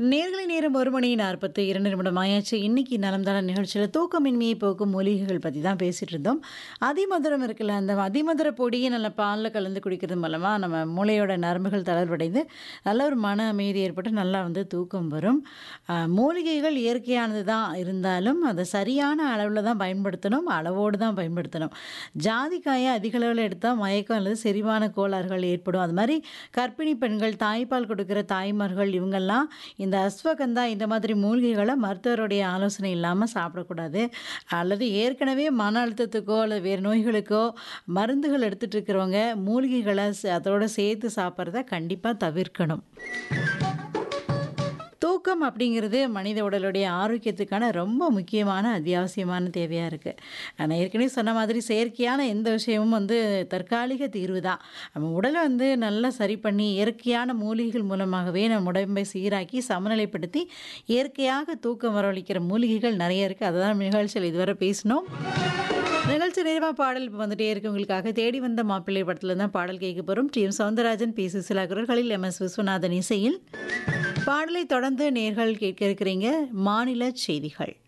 நேர்களை நேரம் ஒரு மணி நாற்பத்து இரண்டு நிமிடம் ஆயாச்சு இன்னைக்கு நலம்தான நிகழ்ச்சியில் தூக்கமின்மையை போக்கும் மூலிகைகள் பற்றி தான் பேசிகிட்டு இருந்தோம் அதிமதுரம் இருக்குல்ல அந்த அதிமதுர பொடியை நல்ல பாலில் கலந்து குடிக்கிறது மூலமாக நம்ம மூளையோட நரம்புகள் தளர்வடைந்து நல்ல ஒரு மன அமைதி ஏற்பட்டு நல்லா வந்து தூக்கம் வரும் ஆஹ், மூலிகைகள் இயற்கையானது தான் இருந்தாலும் அதை சரியான அளவில் தான் பயன்படுத்தணும் அளவோடு தான் பயன்படுத்தணும் ஜாதிக்காயை அதிக அளவில் எடுத்தால் மயக்கம் அல்லது செரிமான கோளாறுகள் ஏற்படும் அது மாதிரி கர்ப்பிணி பெண்கள் தாய்ப்பால் கொடுக்குற தாய்மார்கள் இவங்கெல்லாம் இந்த அஸ்வகந்தா இந்த மாதிரி மூலிகைகளை மருத்துவருடைய ஆலோசனை இல்லாமல் சாப்பிடக்கூடாது அல்லது ஏற்கனவே மன அழுத்தத்துக்கோ அல்லது வேறு நோய்களுக்கோ மருந்துகள் எடுத்துட்டு இருக்கிறவங்க மூலிகைகளை ச- அதோட சேர்த்து சாப்பிட்றத கண்டிப்பாக தவிர்க்கணும் தூக்கம் அப்படிங்கிறது மனித உடலுடைய ஆரோக்கியத்துக்கான ரொம்ப முக்கியமான அத்தியாவசியமான தேவையாக இருக்குது நான் ஏற்கனவே சொன்ன மாதிரி செயற்கையான எந்த விஷயமும் வந்து தற்காலிக தீர்வு தான் நம்ம உடலை வந்து நல்லா சரி பண்ணி இயற்கையான மூலிகைகள் மூலமாகவே நம்ம உடம்பை சீராக்கி சமநிலைப்படுத்தி இயற்கையாக தூக்கம் வரவழைக்கிற மூலிகைகள் நிறைய இருக்குது அதை தான் நிகழ்ச்சியில் இதுவரை பேசினோம் நிகழ்ச்சி நேரமாக பாடல் இப்போ வந்துட்டே இருக்கு உங்களுக்காக தேடி வந்த மாப்பிள்ளை படத்தில் தான் பாடல் கேட்க போகிறோம் T M Soundararajan P Susheela குரல்களில் எம் எஸ் விஸ்வநாதன் இசையில் பாடலை தொடர்ந்து நேர்கள் கேட்க இருக்கிறீங்க மாநில செய்திகள்